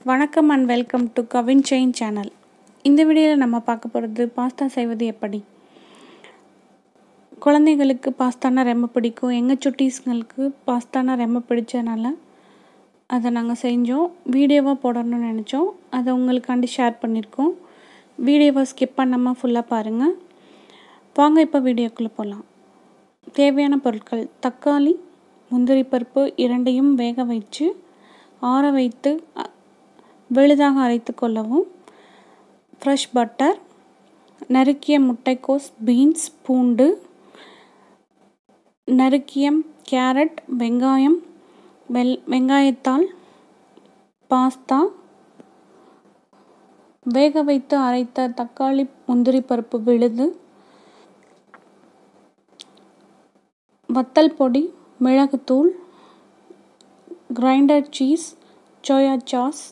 வணக்கம் and welcome to Kavin செயின் channel இந்த வீடியோவில் நம்ம பார்க்க போகிறது பாஸ்தா செய்வது எப்படி குழந்தைங்களுக்கு பாஸ்தானா ரொம்ப பிடிக்கும் எங்கள் சுட்டீஸ்ங்களுக்கு பாஸ்தானா ரொம்ப பிடிச்சதுனால அதை நாங்கள் செஞ்சோம் வீடியோவாக போடணும்னு நினச்சோம் அதை உங்களுக்காண்டி ஷேர் பண்ணியிருக்கோம் வீடியோவை ஸ்கிப் பண்ணாமல் ஃபுல்லாக பாருங்கள் வாங்க இப்போ வீடியோக்குள்ளே போகலாம் தேவையான பொருட்கள் தக்காளி முந்திரி பருப்பு இரண்டையும் வேக வைத்து ஆற வைத்து அ- விழுதாக அரைத்து கொள்ளவும் ஃப்ரெஷ் பட்டர் நறுக்கிய முட்டைக்கோஸ் பீன்ஸ் பூண்டு நறுக்கிய கேரட் வெங்காயம் வெள் வெங்காயத்தாள் பாஸ்தா வேக வைத்து அரைத்த தக்காளி முந்திரி பருப்பு விழுது வத்தல் பொடி மிளகுத்தூள் கிரைண்டர் சீஸ் சோயா சாஸ்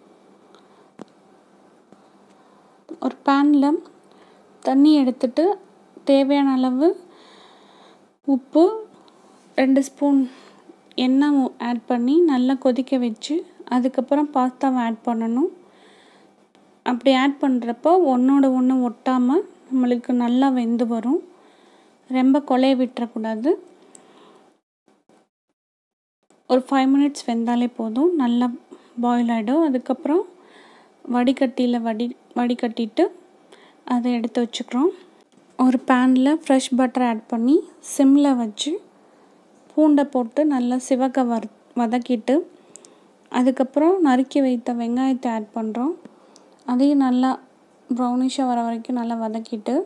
ஒரு பேனில் தண்ணி எடுத்துட்டு தேவையான அளவு உப்பு ரெண்டு ஸ்பூன் எண்ணெய் ஆட் பண்ணி நல்லா கொதிக்க வச்சு அதுக்கப்புறம் பாஸ்தாவை ஆட் பண்ணணும் அப்படி ஆட் பண்ணுறப்போ ஒன்றோட ஒன்று ஒட்டாமல் நம்மளுக்கு நல்லா வெந்து வரும் ரொம்ப கொலைய விட்டுறக்கூடாது ஒரு ஃபைவ் மினிட்ஸ் வெந்தாலே போதும் நல்லா பாயில் ஆகிடும் அதுக்கப்புறம் வடிகட்டியில் வடி வடிகட்டிட்டு அதை எடுத்து வச்சுக்கிறோம் ஒரு பேனில் ஃப்ரெஷ் பட்டர் ஆட் பண்ணி சிம்மில் வச்சு பூண்டை போட்டு நல்லா சிவக்க வறு வதக்கிட்டு அதுக்கப்புறம் நறுக்கி வைத்த வெங்காயத்தை ஆட் பண்ணுறோம் அதையும் நல்லா ப்ரௌனிஷாக வர வரைக்கும் நல்லா வதக்கிட்டு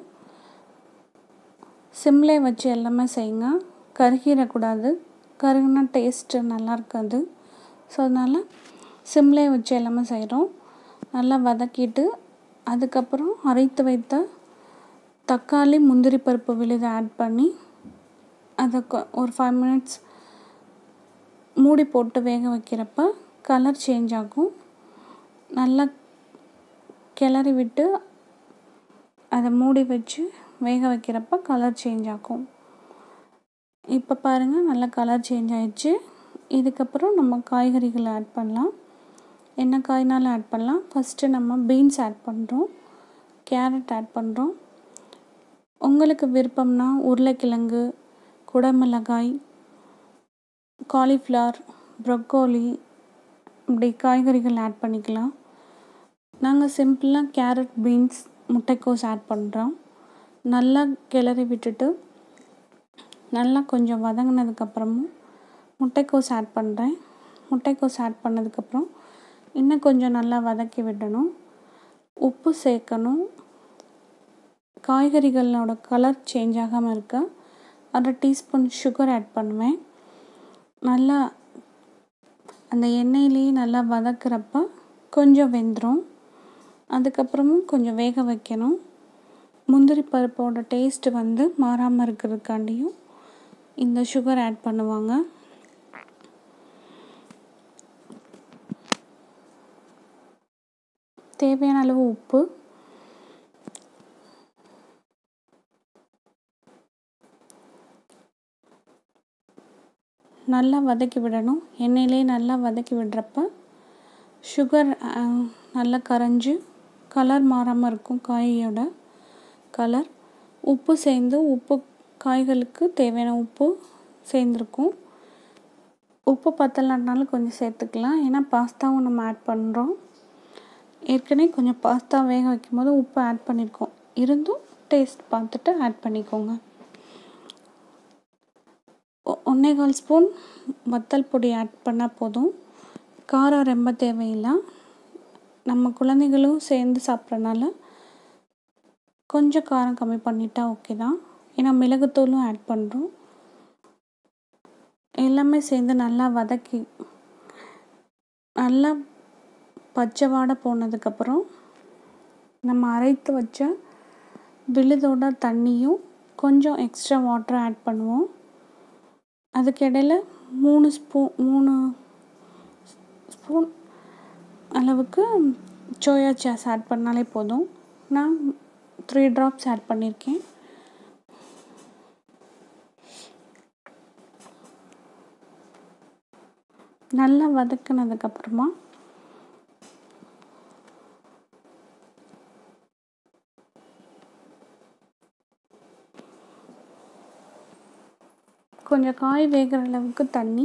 சிம்லே வச்சு எல்லாமே செய்யுங்க கருகிடக்கூடாது கருகுனா டேஸ்ட்டு நல்லா இருக்காது ஸோ அதனால் சிம்லே வச்சு எல்லாமே செய்கிறோம் நல்லா வதக்கிட்டு அதுக்கப்புறம் அரைத்து வைத்த தக்காளி முந்திரி பருப்பு விழுது ஆட் பண்ணி அதை கொ- ஒரு ஃபைவ் மினிட்ஸ் மூடி போட்டு வேக வைக்கிறப்ப கலர் சேஞ்ச் ஆகும் நல்லா கிளறி விட்டு அதை மூடி வச்சு வேக வைக்கிறப்ப கலர் சேஞ்ச் ஆகும் இப்போ பாருங்கள் நல்லா கலர் சேஞ்ச் ஆயிடுச்சு இதுக்கப்புறம் நம்ம காய்கறிகளை ஆட் பண்ணலாம் என்ன காய்னாலும் ஆட் பண்ணலாம் ஃபஸ்ட்டு நம்ம பீன்ஸ் ஆட் பண்ணுறோம் கேரட் ஆட் பண்ணுறோம் உங்களுக்கு விருப்பம்னா உருளைக்கிழங்கு குடமிளகாய் காலிஃப்ளவர் ப்ரொக்கோலி இப்படி காய்கறிகள் ஆட் பண்ணிக்கலாம் நாங்கள் சிம்பிளாக கேரட் பீன்ஸ் முட்டைக்கோஸ் ஆட் பண்ணுறோம் நல்லா கிளறி விட்டுட்டு நல்லா கொஞ்சம் வதங்கினதுக்கப்புறமும் முட்டைக்கோஸ் ஆட் பண்ணுறேன் முட்டைக்கோஸ் ஆட் பண்ணதுக்கப்புறம் இன்னும் கொஞ்சம் நல்லா வதக்கி விடணும் உப்பு சேர்க்கணும் காய்கறிகளோட கலர் சேஞ்ச் ஆகாமல் இருக்க அரை டீஸ்பூன் சுகர் ஆட் பண்ணுவேன் நல்லா அந்த எண்ணெயிலேயே நல்லா வதக்குறப்ப கொஞ்சம் வெந்துடும் அதுக்கப்புறமும் கொஞ்சம் வேக வைக்கணும் முந்திரி பருப்போட டேஸ்ட் வந்து மாறாமல் இருக்கிறதுக்காண்டியும் இந்த சுகர் ஆட் பண்ணுவாங்க தேவையான அளவு உப்பு நல்லா வதக்கி விடணும் எண்ணெயிலே நல்லா வதக்கி விடுறப்ப சுகர் நல்லா கரைஞ்சி கலர் மாறாமல் இருக்கும் காயோட கலர் உப்பு சேர்ந்து உப்பு காய்களுக்கு தேவையான உப்பு சேர்ந்துருக்கும் உப்பு பத்தலைனாலும் கொஞ்சம் சேர்த்துக்கலாம் ஏன்னா பாஸ்தாவும் நம்ம ஆட் பண்ணுறோம் ஏற்கனவே கொஞ்சம் பாஸ்தா வேக வைக்கும்போது உப்பு ஆட் பண்ணியிருக்கோம் இருந்தும் டேஸ்ட் பார்த்துட்டு ஆட் பண்ணிக்கோங்க ஒ- ஒன்னே கால் ஸ்பூன் வத்தல் பொடி ஆட் பண்ணால் போதும் காரம் ரொம்ப தேவையில்லை நம்ம குழந்தைகளும் சேர்ந்து சாப்பிட்றனால கொஞ்சம் காரம் கம்மி பண்ணிட்டா ஓகே தான் ஏன்னா மிளகுத்தூளும் ஆட் பண்ணுறோம் எல்லாமே சேர்ந்து நல்லா வதக்கி நல்லா பச்சை வாடை போனதுக்கப்புறம் நம்ம அரைத்து வச்ச விழுதோட தண்ணியும் கொஞ்சம் எக்ஸ்ட்ரா வாட்டர் ஆட் பண்ணுவோம் அதுக்கு இடையில மூணு ஸ்பூன் மூணு ஸ்பூன் அளவுக்கு சோயா சாஸ் ஆட் பண்ணாலே போதும் நான் த்ரீ ட்ராப்ஸ் ஆட் பண்ணியிருக்கேன் நல்லா வதக்குனதுக்கப்புறமா கொஞ்சம் காய் வேகிற அளவுக்கு தண்ணி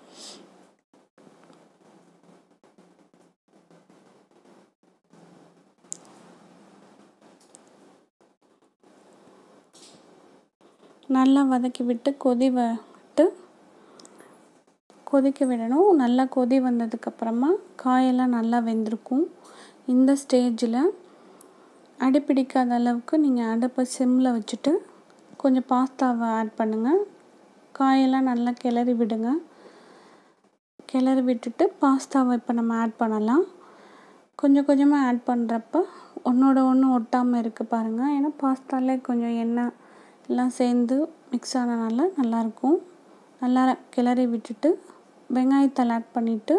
நல்லா வதக்கி விட்டு கொதி விட்டு கொதிக்க விடணும் நல்லா கொதி வந்ததுக்கப்புறமா காயெல்லாம் நல்லா வெந்திருக்கும் இந்த ஸ்டேஜில் அடிப்பிடிக்காத அளவுக்கு நீங்கள் அடுப்பை சிம்மில் வச்சுட்டு கொஞ்சம் பாஸ்தாவை ஆட் பண்ணுங்கள் காயெல்லாம் நல்லா கிளறி விடுங்க கிளறி விட்டுட்டு பாஸ்தாவை இப்போ நம்ம ஆட் பண்ணலாம் கொஞ்சம் கொஞ்சமாக ஆட் பண்ணுறப்ப ஒன்றோட ஒன்று ஒட்டாமல் இருக்குது பாருங்கள் ஏன்னா பாஸ்தாலே கொஞ்சம் எண்ணெய் எல்லாம் சேர்ந்து மிக்ஸ் ஆனனால நல்லாயிருக்கும் நல்லா கிளறி விட்டுட்டு வெங்காயத்தலை ஆட் பண்ணிவிட்டு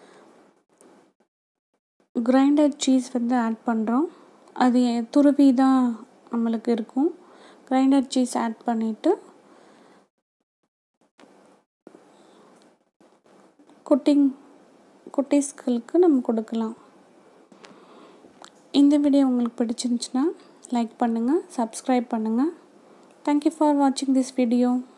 கிரைண்டட் சீஸ் வந்து ஆட் பண்ணுறோம் அது துருவி தான் நம்மளுக்கு இருக்கும் கிரைண்டட் சீஸ் ஆட் பண்ணிவிட்டு குட்டிங் குட்டீஸ்களுக்கு நம்ம கொடுக்கலாம் இந்த வீடியோ உங்களுக்கு பிடிச்சிருந்துச்சுன்னா லைக் பண்ணுங்கள் சப்ஸ்கிரைப் பண்ணுங்கள் தேங்க்யூ ஃபார் வாட்சிங் திஸ் வீடியோ